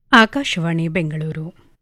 ಆಕಾಶವಾಣಿ ಬೆಂಗಳೂರು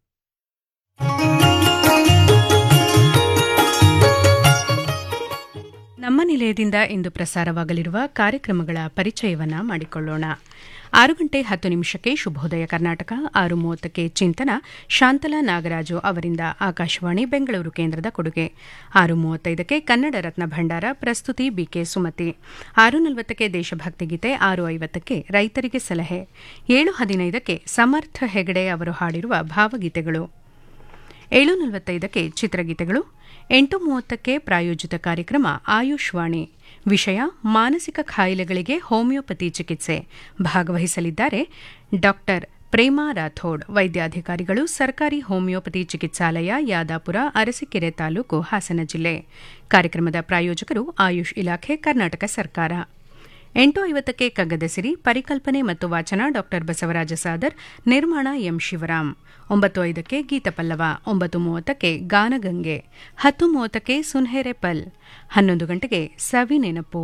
ನಮ್ಮ ನಿಲಯದಿಂದ ಇಂದು ಪ್ರಸಾರವಾಗಲಿರುವ ಕಾರ್ಯಕ್ರಮಗಳ ಪರಿಚಯವನ್ನ ಮಾಡಿಕೊಳ್ಳೋಣ ಆರು ಗಂಟೆ ಹತ್ತು ನಿಮಿಷಕ್ಕೆ ಶುಭೋದಯ ಕರ್ನಾಟಕ ಆರು ಮೂವತ್ತಕ್ಕೆ ಚಿಂತನ ಶಾಂತಲಾ ನಾಗರಾಜು ಅವರಿಂದ ಆಕಾಶವಾಣಿ ಬೆಂಗಳೂರು ಕೇಂದ್ರದ ಕೊಡುಗೆ ಆರು ಮೂವತ್ತೈದಕ್ಕೆ ಕನ್ನಡ ರತ್ನ ಭಂಡಾರ ಪ್ರಸ್ತುತಿ ಬಿಕೆ ಸುಮತಿ ಆರು ನಲವತ್ತಕ್ಕೆ ದೇಶಭಕ್ತಿ ಗೀತೆ ಆರು ಐವತ್ತಕ್ಕೆ ರೈತರಿಗೆ ಸಲಹೆ ಏಳು ಹದಿನೈದಕ್ಕೆ ಸಮರ್ಥ ಹೆಗಡೆ ಅವರು ಹಾಡಿರುವ ಭಾವಗೀತೆಗಳು ಏಳು ನಲವತ್ತೈದಕ್ಕೆ ಚಿತ್ರಗೀತೆಗಳು ಎಂಟು ಮೂವತ್ತಕ್ಕೆ ಪ್ರಾಯೋಜಿತ ಕಾರ್ಯಕ್ರಮ ಆಯುಷ್ವಾಣಿ ವಿಷಯ ಮಾನಸಿಕ ಕಾಯಿಲೆಗಳಿಗೆ ಹೋಮಿಯೋಪತಿ ಚಿಕಿತ್ಸೆ ಭಾಗವಹಿಸಲಿದ್ದಾರೆ ಡಾಕ್ಟರ್ ಪ್ರೇಮಾ ರಾಥೋಡ್ ವೈದ್ಯಾಧಿಕಾರಿಗಳು ಸರ್ಕಾರಿ ಹೋಮಿಯೋಪತಿ ಚಿಕಿತ್ಸಾಲಯ ಯಾದಾಪುರ ಅರಸೀಕೆರೆ ತಾಲೂಕು ಹಾಸನ ಜಿಲ್ಲೆ ಕಾರ್ಯಕ್ರಮದ ಪ್ರಾಯೋಜಕರು ಆಯುಷ್ ಇಲಾಖೆ ಕರ್ನಾಟಕ ಸರ್ಕಾರ ಎಂಟು ಐವತ್ತಕ್ಕೆ ಕಗ್ಗದಸಿರಿ ಪರಿಕಲ್ಪನೆ ಮತ್ತು ವಾಚನ ಡಾ ಬಸವರಾಜ ಸಾದರ್ ನಿರ್ಮಾಣ ಎಂ ಶಿವರಾಂ ಒಂಬತ್ತು ಐದಕ್ಕೆ ಗೀತಪಲ್ಲವ ಒಂಬತ್ತು ಮೂವತ್ತಕ್ಕೆ ಗಾನಗಂಗೆ ಹತ್ತು ಮೂವತ್ತಕ್ಕೆ ಸುನ್ಹೆರೆ ಪಲ್ ಹನ್ನೊಂದು ಗಂಟೆಗೆ ಸವಿ ನೆನಪು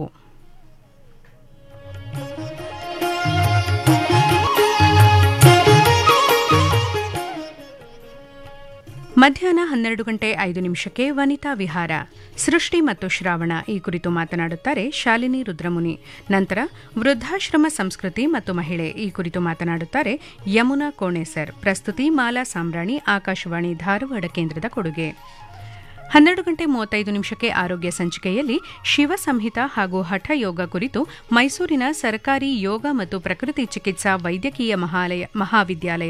ಮಧ್ಯಾಹ್ನ ಹನ್ನೆರಡು ಗಂಟೆ ಐದು ನಿಮಿಷಕ್ಕೆ ವನಿತಾ ವಿಹಾರ ಸೃಷ್ಟಿ ಮತ್ತು ಶ್ರಾವಣ ಈ ಕುರಿತು ಮಾತನಾಡುತ್ತಾರೆ ಶಾಲಿನಿ ರುದ್ರಮುನಿ ನಂತರ ವೃದ್ಧಾಶ್ರಮ ಸಂಸ್ಕೃತಿ ಮತ್ತು ಮಹಿಳೆ ಈ ಕುರಿತು ಮಾತನಾಡುತ್ತಾರೆ ಯಮುನಾ ಕೋಣೇಸರ್ ಪ್ರಸ್ತುತಿ ಮಾಲಾ ಸಾಮ್ರಾಣಿ ಆಕಾಶವಾಣಿ ಧಾರವಾಡ ಕೇಂದ್ರದ ಕೊಡುಗೆ ಹನ್ನೆರಡು ಗಂಟೆ ಮೂವತ್ತೈದು ನಿಮಿಷಕ್ಕೆ ಆರೋಗ್ಯ ಸಂಚಿಕೆಯಲ್ಲಿ ಶಿವ ಸಂಹಿತ ಹಾಗೂ ಹಠ ಯೋಗ ಕುರಿತು ಮೈಸೂರಿನ ಸರ್ಕಾರಿ ಯೋಗ ಮತ್ತು ಪ್ರಕೃತಿ ಚಿಕಿತ್ಸಾ ವೈದ್ಯಕೀಯ ಮಹಾವಿದ್ಯಾಲಯ